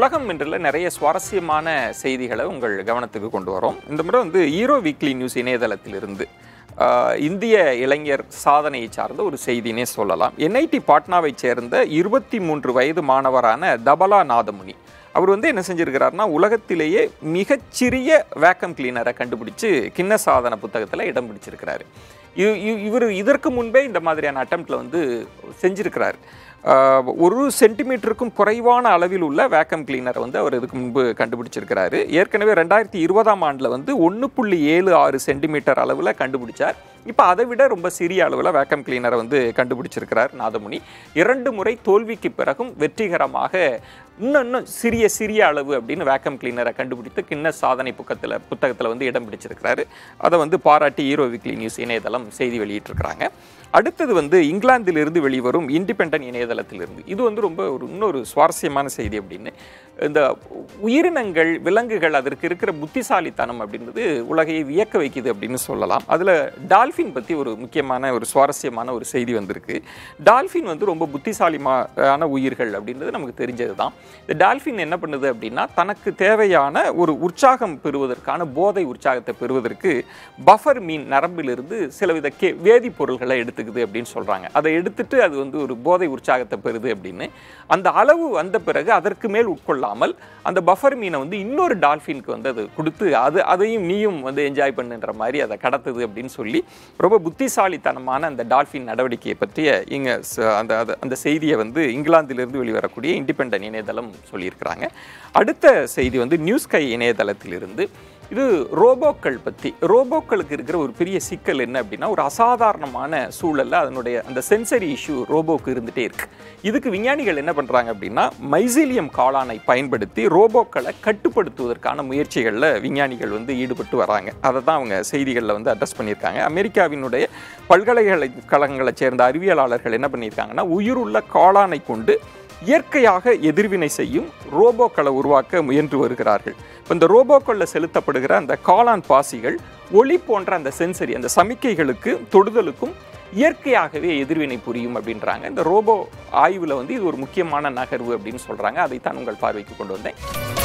உலகம் என்றுல நிறைய சுவாரஸ்யமான செய்திகளை உங்கள் கவனத்துக்கு கொண்டு வரோம் இந்த முறை வந்து ஈரோ வீக்லி நியூஸ் இணையதளத்திலிருந்து ஆஹ், இந்திய இளைஞர் சாதனையை சார்ந்த ஒரு செய்தினே சொல்லலாம் என்ஐடி பாட்னாவை சேர்ந்த இருபத்தி மூன்று வயது மாணவரான தபலா நாதமுனி அவர் வந்து என்ன செஞ்சிருக்கிறாருன்னா உலகத்திலேயே மிகச்சிறிய வேக்கம் கிளீனரை கண்டுபிடிச்சு கின்ன சாதன புத்தகத்தில் இடம் பிடிச்சிருக்கிறாரு இ- இ- இவர் இதற்கு முன்பே இந்த மாதிரியான அட்டம்ப்ட்ல வந்து செஞ்சிருக்கிறார் ஆஹ், ஒரு சென்டிமீட்டருக்கும் குறைவான அளவில் உள்ள வேக்கம் கிளீனரை வந்து அவர் இதுக்கு முன்பு கண்டுபிடிச்சிருக்கிறாரு ஏற்கனவே ரெண்டாயிரத்தி இருபதாம் ஆண்டில் வந்து ஒன்று புள்ளி ஏழு ஆறு சென்டிமீட்டர் அளவில் கண்டுபிடிச்சார் இப்போ அதை விட ரொம்ப சிறிய அளவில் வேக்கம் கிளீனரை வந்து கண்டுபிடிச்சிருக்கிறார் நாதமுனி இரண்டு முறை தோல்விக்கு பிறகும் வெற்றிகரமாக இன்னும் இன்னும் சிறிய சிறிய அளவு அப்படின்னு வேக்கம் கிளீனரை கண்டுபிடித்து கிண்ண சாதனை புக்கத்தில் புத்தகத்தில் வந்து இடம் பிடிச்சிருக்கிறாரு அதை வந்து பாராட்டி ஈரோ வீக்லி நியூஸ் இணையதளம் செய்தி வெளியிட்டிருக்கிறாங்க அடுத்தது வந்து இங்கிலாந்திலிருந்து வெளிவரும் இண்டிபெண்டன்ட் இணையதளத்திலிருந்து இது வந்து ரொம்ப ஒரு இன்னொரு சுவாரஸ்யமான செய்தி அப்படின்னு இந்த உயிரினங்கள் விலங்குகள் அதற்கு இருக்கிற புத்திசாலித்தனம் அப்படின்றது உலகையை வியக்க வைக்குது அப்படின்னு சொல்லலாம் அதில் டால்ஃபின் பற்றி ஒரு முக்கியமான ஒரு சுவாரஸ்யமான ஒரு செய்தி வந்திருக்கு டால்ஃபின் வந்து ரொம்ப புத்திசாலிமான உயிர்கள் அப்படின்றது நமக்கு தெரிஞ்சது தான் இந்த டால்ஃபின் என்ன பண்ணுது அப்படின்னா தனக்கு தேவையான ஒரு உற்சாகம் பெறுவதற்கான போதை உற்சாகத்தை பெறுவதற்கு பஃபர் மீன் நரம்பிலிருந்து சிலவித கே வேதிப்பொருள்களை எடுத்துக்குது அப்படின்னு சொல்கிறாங்க அதை எடுத்துட்டு அது வந்து ஒரு போதை உற்சாகத்தை பெறுது அப்படின்னு அந்த அளவு வந்த பிறகு அதற்கு மேல் உட்கொள்ளாமல் அந்த பஃபர் மீனை வந்து இன்னொரு டால்ஃபினுக்கு வந்து அது கொடுத்து அது அதையும் நீயும் வந்து என்ஜாய் பண்ணுன்ற மாதிரி அதை கடத்துது அப்படின்னு சொல்லி ரொம்ப புத்திசாலித்தனமான அந்த டால்ஃபின் நடவடிக்கையை பற்றிய இங்கே அந்த அது- அந்த செய்தியை வந்து இங்கிலாந்திலிருந்து வெளிவரக்கூடிய இண்டிபெண்டன்ட் இணையதளம் சொல்லியிருக்கிறாங்க அடுத்த செய்தி வந்து நியூஸ் கை இணையதளத்திலிருந்து இது ரோபோக்கள் பற்றி ரோபோக்களுக்கு இருக்கிற ஒரு பெரிய சிக்கல் என்ன அப்படின்னா ஒரு அசாதாரணமான சூழல்ல அதனுடைய அந்த சென்சரி இஷ்யூ ரோபோக்கு இருந்துகிட்டே இருக்கு இதுக்கு விஞ்ஞானிகள் என்ன பண்ணுறாங்க அப்படின்னா மைசீலியம் காளானை பயன்படுத்தி ரோபோக்களை கட்டுப்படுத்துவதற்கான முயற்சிகளில் விஞ்ஞானிகள் வந்து ஈடுபட்டு வராங்க அதை தான் அவங்க செய்திகளில் வந்து அட்ரஸ் பண்ணியிருக்காங்க அமெரிக்காவினுடைய பல்கலைக்கழகங்களைச் சேர்ந்த அறிவியலாளர்கள் என்ன பண்ணியிருக்காங்கன்னா உயிருள்ள காளானை கொண்டு இயற்கையாக எதிர்வினை செய்யும் ரோபோக்களை உருவாக்க முயன்று வருகிறார்கள் இப்போ இந்த ரோபோக்களில் செலுத்தப்படுகிற அந்த காளான் பாசிகள் ஒளி போன்ற அந்த சென்சரி அந்த சமிக்கைகளுக்கு தொடுதலுக்கும் இயற்கையாகவே எதிர்வினை புரியும் அப்படின்றாங்க இந்த ரோபோ ஆய்வில் வந்து இது ஒரு முக்கியமான நகர்வு அப்படின்னு சொல்கிறாங்க அதைத்தான் உங்கள் பார்வைக்கு கொண்டு வந்தேன்